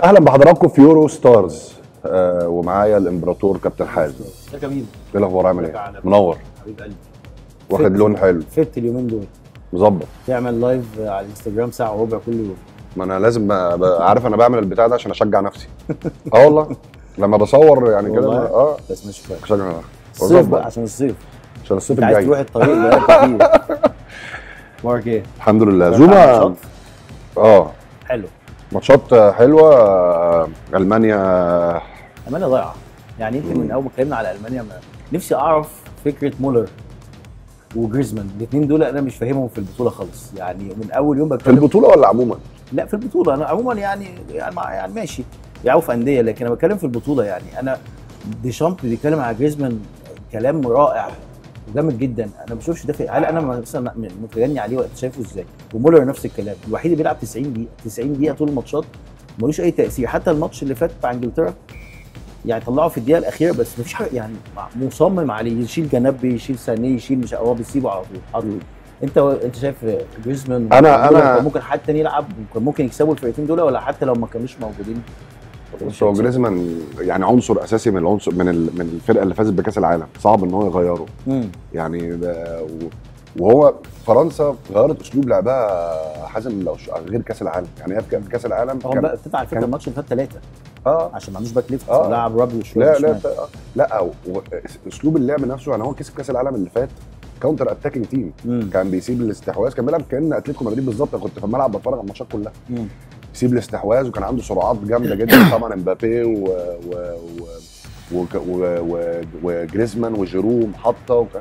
اهلا بحضراتكم في يورو ستارز آه ومعايا الامبراطور كابتن حازم ده جميل ايه الاخبار عامل ازيك يا ايه عالم؟ منور حبيب قلبي واخد فت. لون حلو فت اليومين دول مظبط تعمل لايف على الانستجرام ساعه وربع كل يوم ما انا لازم أبقى عارف انا بعمل البتاع ده عشان اشجع نفسي اه والله لما بصور يعني كده والله؟ اه بس مش كويس اشجع الصيف مظبط. بقى عشان الصيف عشان الصيف انت عايز الجاي تروح الطريق بقى كتير اخبارك ايه؟ الحمد لله اتفرجت زوما على الماتشات؟ اه حلو ماتشات حلوه آه، المانيا المانيا ضايعه يعني يمكن من اول ما اتكلمنا على المانيا ما... نفسي اعرف فكره مولر وجريزمان الاثنين دول انا مش فاهمهم في البطوله خالص يعني من اول يوم في بتكلم البطوله ولا عموما؟ لا في البطوله انا عموما يعني يعني, مع يعني ماشي بيلعبوا في انديه لكن انا بتكلم في البطوله يعني انا ديشامب بيتكلم على جريزمان كلام رائع وجامد جدا انا ما بشوفش ده في هل انا مثلا متجني عليه وقت شايفه ازاي ومولر نفس الكلام الوحيد اللي بيلعب 90 دقيقه 90 دقيقه طول الماتشات ملوش اي تاثير حتى الماتش اللي فات بتاع انجلترا يعني طلعه في الدقيقه الاخيره بس مفيش حاجه يعني مصمم عليه يشيل جنبي يشيل سانيه يشيل مش هو بيسيبه على طول حاطه. انت انت شايف جريزمان أنا- ومولر أنا- كان ممكن حد تاني يلعب وكان ممكن يكسبوا الفرقتين دول ولا حتى لو ما كانوش موجودين بس هو جريزمان يعني عنصر اساسي من العنصر من ال- من الفرقه اللي فازت بكاس العالم صعب ان هو يغيره امم يعني ده و- وهو فرنسا غيرت اسلوب لعبها حازم لو ش- غير كاس العالم يعني هي في كا- كاس العالم هو كان- بقى ابتدى على فكره كان- الماتش اللي فات ثلاثه اه عشان ما عندوش باك ليفت آه. لعب رابي شويه لا لا شمال. لا لا و- اسلوب اللعب نفسه يعني هو كسب كاس العالم اللي فات كاونتر اتاكينج تيم مم. كان بيسيب الاستحواذ كان بيلعب كان اتلتيكو مدريد بالظبط أنا كنت في الملعب بتفرج على الماتشات كلها مم. يسيب الاستحواذ وكان عنده سرعات جامده جدا طبعا امبابي و و و وك- و- و- وجريزمان وجيرو محطه وكان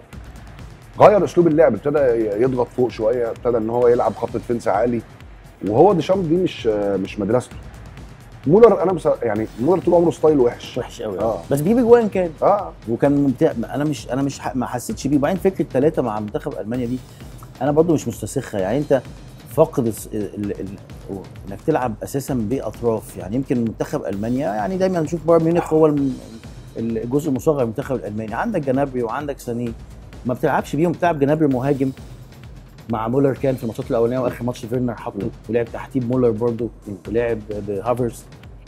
غير اسلوب اللعب ابتدى يضغط فوق شويه ابتدى ان هو يلعب خط ديفنس عالي وهو ديشامب دي مش مش مدرسته مولر انا بس يعني مولر طول عمره ستايل وحش وحش قوي آه. بس بيجيب اجوان كان اه وكان ممتع انا مش انا مش ح... ما حسيتش بيه وبعدين فكره ثلاثه مع منتخب المانيا دي انا برضو مش مستسخها يعني انت فاقد الس- ال... ال... انك تلعب اساسا باطراف يعني يمكن منتخب المانيا يعني دايما نشوف بايرن ميونخ هو الم... الجزء المصغر من المنتخب الالماني عندك جنابري وعندك سانيه ما بتلعبش بيهم بتلعب جنابري مهاجم مع مولر كان في الماتشات الاولانيه واخر ماتش فيرنر حطه ولعب تحتيه مولر برضه ولعب بهافرز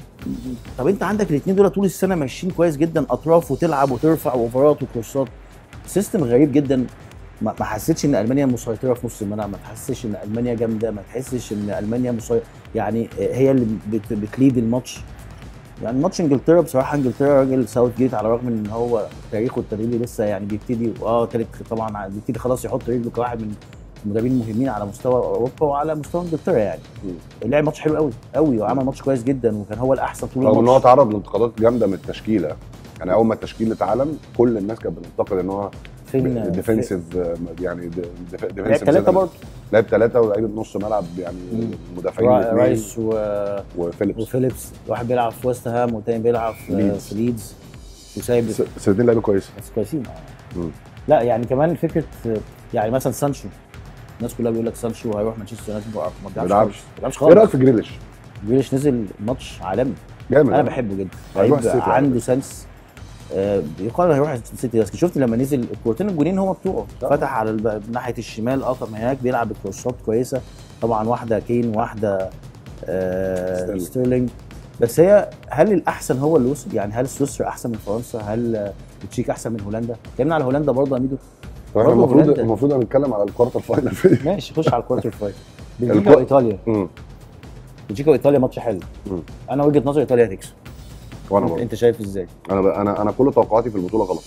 طب انت عندك الاثنين دول طول السنه ماشيين كويس جدا اطراف وتلعب وترفع اوفرات وكروسات سيستم غريب جدا ما ما حسيتش ان المانيا مسيطره في نص الملعب ما تحسش ان المانيا جامده ما تحسش ان المانيا مسيطره يعني هي اللي بت- بتليد الماتش يعني ماتش انجلترا بصراحه انجلترا راجل ساوث جيت على الرغم ان هو تاريخه التدريبي لسه يعني بيبتدي اه تالت طبعا بيبتدي خلاص يحط رجله كواحد من المدربين المهمين على مستوى اوروبا وعلى مستوى انجلترا يعني لعب ماتش حلو قوي قوي وعمل ماتش كويس جدا وكان هو الاحسن طول رغم ان هو الماتش تعرض لانتقادات جامده من التشكيله يعني اول ما التشكيله اتعلن كل الناس كانت بتنتقد ان هو فين ديفنسيف يعني ديفنسيف لعب ثلاثه برضه لعب ثلاثه ولاعيبه نص ملعب يعني مم. مدافعين را- الاثنين رايس و... وفيليبس وفيليبس واحد بيلعب في ويست هام والتاني بيلعب في ليدز. في ليدز وسايب س- بس الاثنين لعيبه كويسه بس كويسين آه. مم. لا يعني كمان فكره يعني مثلا سانشو الناس كلها بيقول لك سانشو هيروح مانشستر يونايتد ما ما بيلعبش بيلعبش. خالص. ما بيلعبش ايه رايك خالص في جريليش؟ جريليش نزل ماتش عالمي جامد انا بحبه جدا هيروح لعيب السيتي عنده سنس آه، يقال هيروح السيتي بس شفت لما نزل الكورتين الجولين هو بتوعه صح. فتح على الب... ناحيه الشمال اه طب هناك بيلعب بكورسات كويسه طبعا واحده كين واحده آه ستيرلينج. ستيرلينج بس هي هل الاحسن هو اللي وصل يعني هل سويسرا احسن من فرنسا هل آه، التشيك احسن من هولندا اتكلمنا على هولندا برضه يا ميدو احنا برضه المفروض هولندا. المفروض هنتكلم على الكوارتر فاينل في ماشي خش على الكوارتر فاينل بلجيكا الكو- وايطاليا مم. بلجيكا وايطاليا ماتش حلو مم. انا وجهه نظري ايطاليا هتكسب وانا انت, برضه انت شايف ازاي؟ انا ب... انا انا كل توقعاتي في البطوله غلط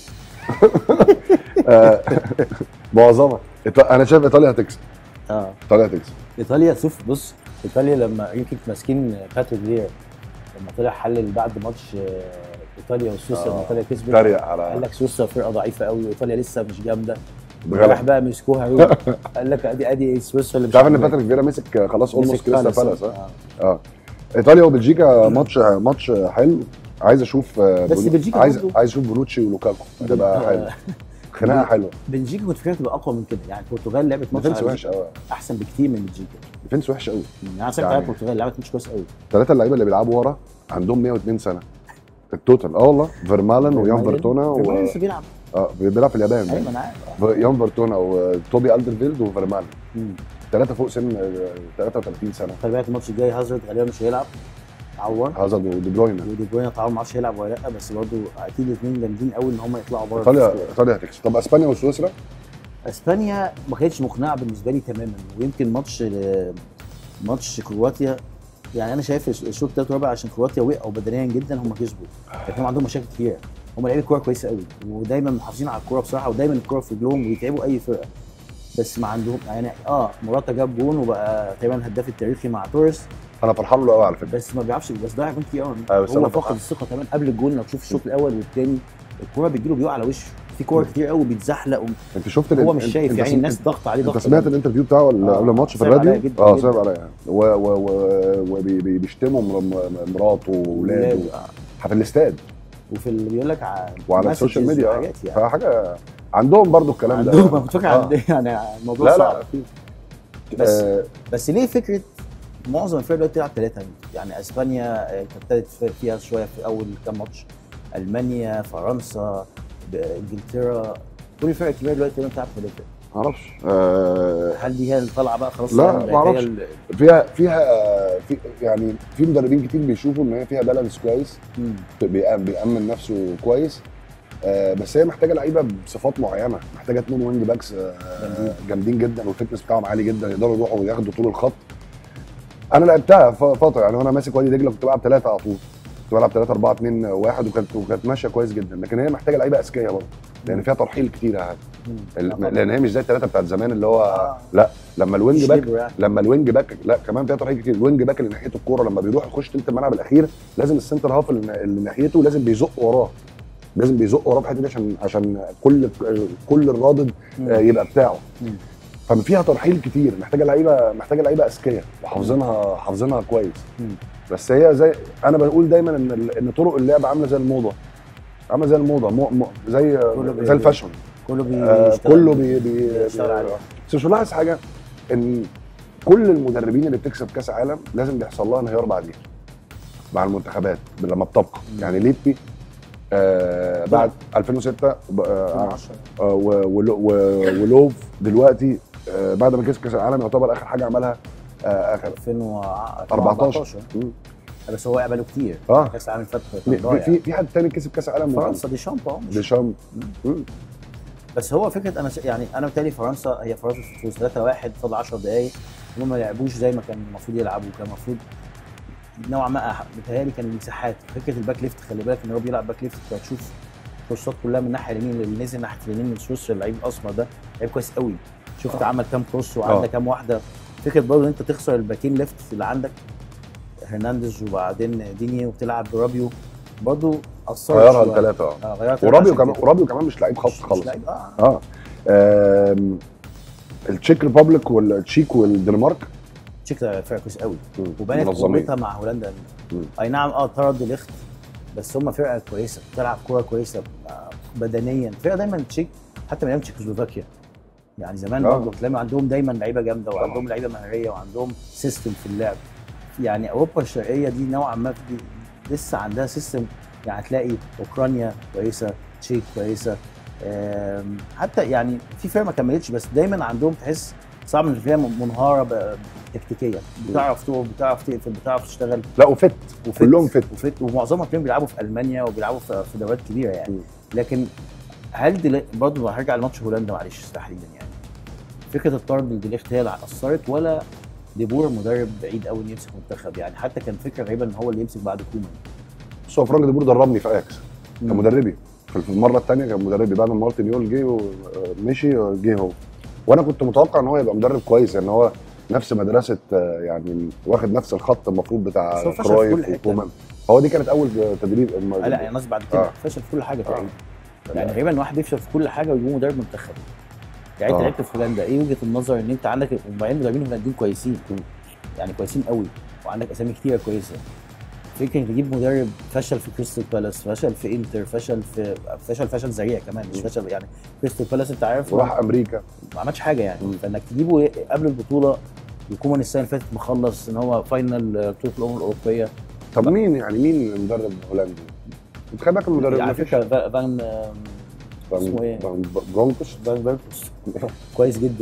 آه، معظمها إيط- انا شايف ايطاليا هتكسب اه ايطاليا هتكسب ايطاليا شوف بص ايطاليا لما يمكن ماسكين باتريك فيرا لما طلع حلل بعد ماتش آه، ايطاليا وسويسرا لما آه. ايطاليا كسبت تريق قال على لك سويسرا فرقه ضعيفه قوي وايطاليا لسه مش جامده بغلط. راح بقى مسكوها روح قال لك ادي ادي سويسرا اللي انت عارف ان عاملة. باتريك فيرا مسك خلاص اولموست مسك كريستال بالاس. بالاس اه آه. اه ايطاليا وبلجيكا ماتش ماتش حلو عايز اشوف آه، بس بنو- بلجيكا عايز برضه- عايز اشوف بونوتشي ولوكاكو هتبقى حلو خناقه حلوه بلجيكا كنت فاكرها تبقى اقوى من كده يعني البرتغال لعبت ماتش ديفنس على وحش قوي احسن بكتير من بلجيكا ديفنس وحش قوي يعني انا سمعت يعني- البرتغال لعبت ماتش كويس قوي ثلاثه اللعيبه اللي بيلعبوا ورا عندهم 102 سنه التوتال اه والله فيرمالن ويان فيرتونا فيرمالن و... لسه بيلعب اه بيلعب في اليابان ايوه انا عارف يان فيرتونا وتوبي الدرفيلد وفيرمالن مم. ثلاثه فوق سن آه، 33 سنه خلي بالك الماتش الجاي هازارد غالبا مش هيلعب عور هازارد ودي بروين ودي بروين طبعا ما اعرفش هيلعب ولا لا بس برضه اكيد الاثنين جامدين قوي ان هم يطلعوا بره ايطاليا السكور. ايطاليا هتكسب طب اسبانيا وسويسرا اسبانيا ما كانتش مقنعه بالنسبه لي تماما ويمكن ماتش ماتش كرواتيا يعني انا شايف الشوط الثالث والرابع عشان كرواتيا وقعوا بدنيا جدا هم كسبوا لكن هم عندهم مشاكل كتير هم لعيبه كوره كويسه قوي ودايما محافظين على الكوره بصراحه ودايما الكوره في رجلهم وبيتعبوا اي فرقه بس ما عندهم يعني اه موراتا جاب جون وبقى تقريبا الهداف التاريخي مع توريس انا فرحان له قوي على فكره بس ما بيعرفش بس ضيع جون كتير قوي أيوة، بس هو أنا فقد فرحان. الثقه كمان قبل الجون لو تشوف الشوط الاول والثاني الكوره بتجيله بيقع على وشه في كور كتير قوي بيتزحلق انت شفت هو ال- مش انت- شايف انت يعني سم- الناس ضغط عليه انت ضغط سمعت جامد. الانترفيو بتاعه ولا آه، قبل الماتش في صعب عليا الراديو؟ جدا اه جدا. صعب عليا وبيشتموا مراته واولاده ولاد، آه. في الاستاد وفي اللي بيقول لك ع- وعلى messages السوشيال ميديا اه وحاجات يعني فحاجه عندهم برضو الكلام ده عندهم انا كنت فاكر آه. عند- يعني الموضوع لا صعب لا في بس آه، بس ليه فكره معظم الفرق دلوقتي بتلعب ثلاثه يعني اسبانيا آه، كانت ابتدت في- فيها شويه في اول كام ماتش المانيا فرنسا ب- انجلترا كل الفرق الكبيره دلوقتي تقريبا بتلعب ثلاثه معرفش آه، هل دي هي اللي طالعه بقى خلاص لا، يعني هي معرفش. ال- فيها فيها في يعني في مدربين كتير بيشوفوا ان هي فيها بالانس كويس مم. بيأمن, بيأمن نفسه كويس آه، بس هي محتاجه لعيبه بصفات معينه محتاجه اتنين وينج باكس آه، جامدين. جامدين جدا والفتنس بتاعهم عالي جدا يقدروا يروحوا وياخدوا طول الخط انا لعبتها ف- فتره يعني وانا ماسك وادي دجله كنت بلعب ثلاثه على طول كنت بلعب 3 4 2 1 وكانت وكانت ماشيه كويس جدا لكن هي محتاجه لعيبه اذكياء برضه لان فيها ترحيل كتير يا هادي. مم. ال- آه، طبعاً. لان هي مش زي الثلاثه بتاعت زمان اللي هو آه. لا لما الوينج باك شليبر يعني. لما الوينج باك لا كمان فيها ترحيل كتير الوينج باك اللي ناحيته الكوره لما بيروح يخش تلت الملعب الاخير لازم السنتر هاف اللي اللي ناحيته لازم بيزق وراه لازم بيزق وراه في الحته دي عشان عشان كل كل الرادد مم. آه، يبقى بتاعه مم. ففيها ترحيل كتير محتاجه لعيبه محتاجه لعيبه اذكياء وحافظينها حافظينها كويس مم. بس هي زي انا بقول دايما ان ال- ان طرق اللعب عامله زي الموضه عامله زي الموضه مو مو زي كله بي- زي الفاشن كله بي آه بيشتغل. كله بي بي بيشتغل عليه. بس مش ملاحظ حاجه ان كل المدربين اللي بتكسب كاس عالم لازم بيحصل لها انهيار بعديها مع المنتخبات لما بتبقى مم. يعني ليبي آه بعد 2006 ب- آه 2010. آه، و- ولو- و- ولوف دلوقتي آه بعد ما كسب كاس العالم يعتبر اخر حاجه عملها آه اخر 2014 مم. بس هو بقاله كتير اه كاس العالم فات في, كان ضايع. في في حد تاني كسب كاس العالم فرنسا دي شامب اهو مش- ديشام مم. بس هو فكره انا ش... يعني انا بالتالي فرنسا هي فرنسا في 3 1 فاضل 10 دقائق هم ما لعبوش زي ما كان المفروض يلعبوا كان المفروض نوعا ما أح- بيتهيألي كان المساحات فكره الباك ليفت خلي بالك ان هو بيلعب باك ليفت انت هتشوف الكورسات كلها من الناحيه اليمين اللي نزل ناحيه اليمين من سويسرا اللعيب الاسمر ده لعيب كويس قوي شفت عمل كام كروس وعدى آه. كام واحده فكره برضه ان انت تخسر الباكين ليفت اللي عندك هرنانديز وبعدين ديني وبتلعب برابيو برضه اثرت غيرها شوية. لثلاثه اه اه غيرت ورابيو عشان كمان كده. ورابيو كمان مش لعيب خط مش خالص لعيب- اه اه آم، التشيك ريبابليك والتشيك والدنمارك تشيك فرقه كويس قوي مم، وبانت منظمين. قوتها مع هولندا مم. اي نعم اه طرد ليخت بس هم فرقه كويسه بتلعب كوره كويسه آه، بدنيا فرقه دايما تشيك حتى من ايام تشيكوسلوفاكيا يعني زمان آه. برضه تلاقي عندهم دايما لعيبه جامده وعندهم لعيبه مهاريه وعندهم سيستم في اللعب يعني اوروبا الشرقيه دي نوعا ما في لسه عندها سيستم يعني تلاقي اوكرانيا كويسه تشيك كويسه آم، حتى يعني في فرق ما كملتش بس دايما عندهم تحس صعب ان الفرقه منهاره ب- تكتيكيا بتعرف تقف بتعرف تقفل بتعرف تشتغل لا وفت وفت كلهم فت وفت ومعظمهم تلاقيهم بيلعبوا في المانيا وبيلعبوا في في دوريات كبيره يعني مم. لكن هل دل... برضه هرجع لماتش هولندا معلش تحديدا يعني فكره الطرد لديليخت هي اللي اثرت ولا ديبور مدرب بعيد قوي انه يمسك منتخب يعني حتى كان فكره غريبه ان هو اللي يمسك بعد كومان بس هو فرانك دي بور دربني في اياكس كان مم. مدربي في في المره الثانيه كان مدربي بعد ما مارتن يول جه ومشي جه هو وانا كنت متوقع ان هو يبقى مدرب كويس يعني هو نفس مدرسه آه، يعني واخد نفس الخط المفروض بتاع بس هو فشل في كل كرويف حتة. وكومان هو دي كانت اول تدريب آه لا يعني قصدي بعد كده آه. فشل في كل حاجه تقريبا لا. يعني غالبا واحد يفشل في كل حاجه ويبقى مدرب منتخب يعني انت آه. لعبت في هولندا ايه وجهه النظر ان انت عندك وبعدين مدربين هولنديين كويسين مم. يعني كويسين قوي وعندك اسامي كتيره كويسه فكره تجيب مدرب فشل في كريستال بالاس فشل في انتر فشل في فشل فشل ذريع كمان مش مم. فشل يعني كريستال بالاس انت عارف وراح امريكا ما عملش حاجه يعني مم. فانك تجيبه قبل البطوله وكومان السنه اللي فاتت مخلص ان هو فاينل بطوله الامم الاوروبيه طب مين يعني مين المدرب هولندي؟ انت خلي بالك المدرب على ما فيش فكره فان فان اسمه ايه؟ فان برونكوس فان بيركوس كويس جدا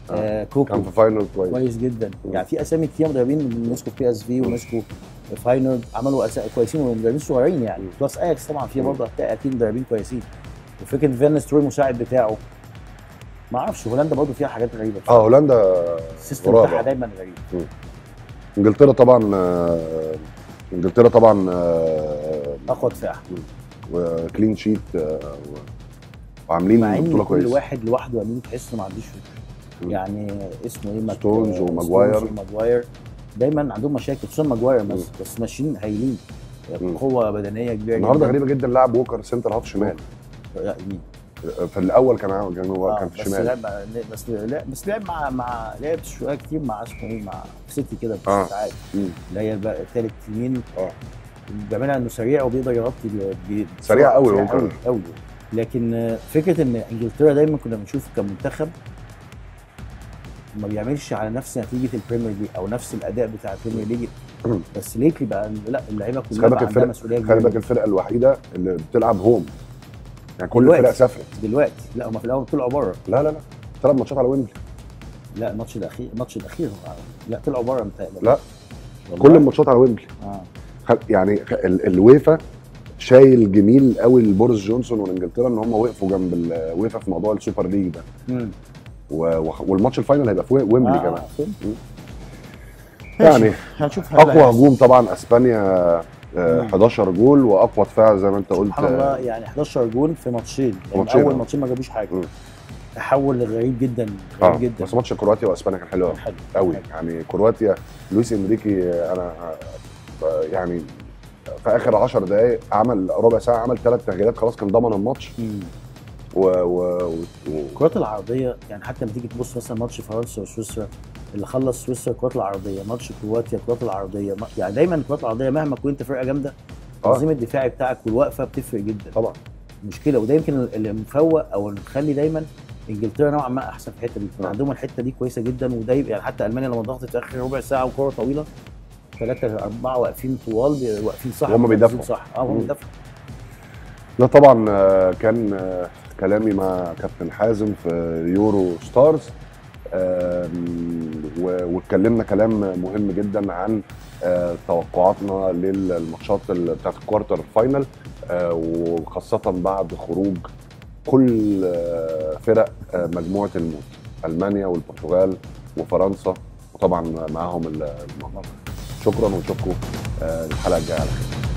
آه كوكو كان في فاينل كويس كويس جدا مم. يعني في اسامي كتير مدربين مسكوا في بي اس في ومسكوا فاينل عملوا أسا... كويسين ومدربين صغيرين يعني مم. بلس اياكس طبعا في مم. برضه هتلاقي اكيد مدربين كويسين وفكره فان ستروي المساعد بتاعه ما اعرفش هولندا برضه فيها حاجات غريبه اه هولندا السيستم غرابة. بتاعها دايما غريب انجلترا طبعا آه، انجلترا طبعا آه، اقوى دفاع وكلين شيت آه، وعاملين مع ان بطوله كل كويسه واحد لوحده امين تحس إنه ما عندوش فكره مم. يعني اسمه ايه ماك- ستونز آه، وماجواير. ستونز وماجواير دايما عندهم مشاكل خصوصا ماجواير بس بس ماشيين هايلين مم. قوه بدنيه كبيره النهارده جدا غريبه جدا لاعب ووكر سنتر هاف شمال لا يمين في الاول كان عامل- كان هو آه، كان في بس الشمال لعب بس لعب بس لعب مع مع لعب شويه كتير مع اسمه ايه مع سيتي كده بس آه. ساعات مم. اللي هي بقى الثالث يمين اه بيعملها انه سريع وبيقدر يغطي ال- بي- سريع قوي سريع هو كمان. قوي قوي لكن آه، فكره ان انجلترا دايما كنا بنشوف كمنتخب ما بيعملش على نفس نتيجه البريمير ليج او نفس الاداء بتاع البريمير ليج مم. بس ليتلي بقى لا اللعيبه بس كلها خلي بقى بالك عندها الفرق مسؤوليه خلي كبيره بالك الفرقه الوحيده اللي بتلعب هوم يعني كل دلوقتي. الفرق سافرت دلوقتي لا هم في الاول طلعوا بره لا لا لا ثلاث ماتشات على ويمبلي لا الماتش الاخير الماتش الاخير لا طلعوا بره متهيألي لا. والله. كل الماتشات على ويمبلي اه خل- يعني خ- ال- الويفا شايل جميل قوي لبوريس جونسون وانجلترا ان هم وقفوا جنب الويفا في موضوع السوبر ليج ده مم. و- وخ- والماتش الفاينل هيبقى في ويمبلي آه، كمان فهمت. يعني ماشي. هنشوف هل اقوى هيحصل. هجوم طبعا اسبانيا آه، مم. 11 جول واقوى دفاع زي ما انت قلت سبحان الله يعني 11 جون في ماتشين يعني ماتشين، اول آه. ماتشين ما جابوش حاجه مم. تحول غريب جدا غريب اه جدا بس ماتش كرواتيا واسبانيا كان حلو قوي حلو قوي حلو. يعني كرواتيا لويس انريكي آه، انا آه، يعني في اخر 10 دقائق عمل ربع ساعه عمل ثلاث تغييرات خلاص كان ضمن الماتش مم. و, و... و... الكرات العرضيه يعني حتى لما تيجي تبص مثلا ماتش فرنسا وسويسرا اللي خلص سويسرا الكرات العرضيه ماتش كرواتيا الكرات العرضيه ما- يعني دايما الكرات العرضيه مهما كنت فرقه جامده آه. التنظيم الدفاعي بتاعك والوقفه بتفرق جدا طبعا مشكله وده يمكن اللي مفوق او اللي مخلي دايما انجلترا نوعا ما احسن في الحته دي آه. عندهم الحته دي كويسه جدا وده يبقى- يعني حتى المانيا لما ضغطت في اخر ربع ساعه وكره طويله ثلاثه اربعه واقفين طوال بي- واقفين صح وهم مركزين بيدافعوا. صح اه هم مم. بيدافعوا ده طبعا آه، كان آه، كلامي مع كابتن حازم في يورو ستارز آم، و- واتكلمنا كلام مهم جدا عن آه، توقعاتنا للماتشات ال- بتاعت الكوارتر فاينل آه، وخاصة بعد خروج كل آه، فرق آه، مجموعة الموت ألمانيا والبرتغال وفرنسا وطبعا معاهم المغرب شكرا ونشوفكم آه، الحلقة الجاية على خير